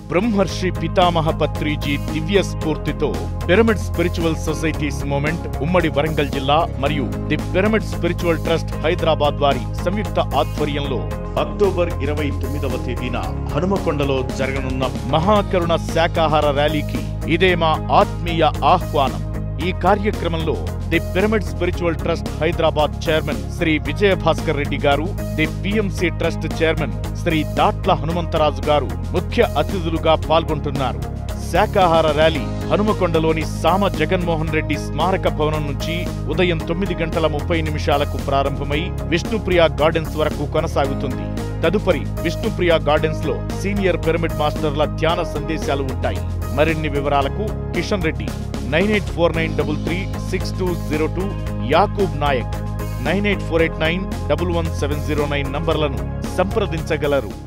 బ్రహ్మర్షి పితామహ పత్రిజీ దివ్య స్ఫూర్తితో పిరమిడ్ స్పిరిచువల్ సొసైటీస్ మూమెంట్ ఉమ్మడి వరంగల్ జిల్లా మరియు the pyramid spiritual trust Hyderabad వారి సంయుక్త ఆధ్వర్యంలో అక్టోబర్ ఇరవై తొమ్మిదవ తేదీన హనుమకొండలో జరగనున్న మహాకరుణ శాకాహార ర్యాలీకి ఇదే మా ఆత్మీయ ఆహ్వానం ఈ కార్యక్రమంలో the pyramid spiritual trust Hyderabad chairman Shri Vijaya Bhaskar Reddy garu the PMC trust chairman Shri Datla Hanumantharaju garu ముఖ్య అతిథులుగా పాల్గొంటున్నారు శాకాహార ర్యాలీ హనుమకొండలోని సామ జగన్మోహన్ రెడ్డి స్మారక భవనం నుంచి ఉదయం తొమ్మిది గంటల ముప్పై నిమిషాలకు ప్రారంభమై విష్ణుప్రియ గార్డెన్స్ వరకు కొనసాగుతుంది తదుపరి విష్ణుప్రియ గార్డెన్స్ లో సీనియర్ పిరమిడ్ మాస్టర్ల ధ్యాన సందేశాలు ఉంటాయి మరిన్ని వివరాలకు Kishan Reddy nine eight four nine double three six two zero two Yakub Naik nine eight four eight nine double one seven zero nine నంబర్లను సంప్రదించగలరు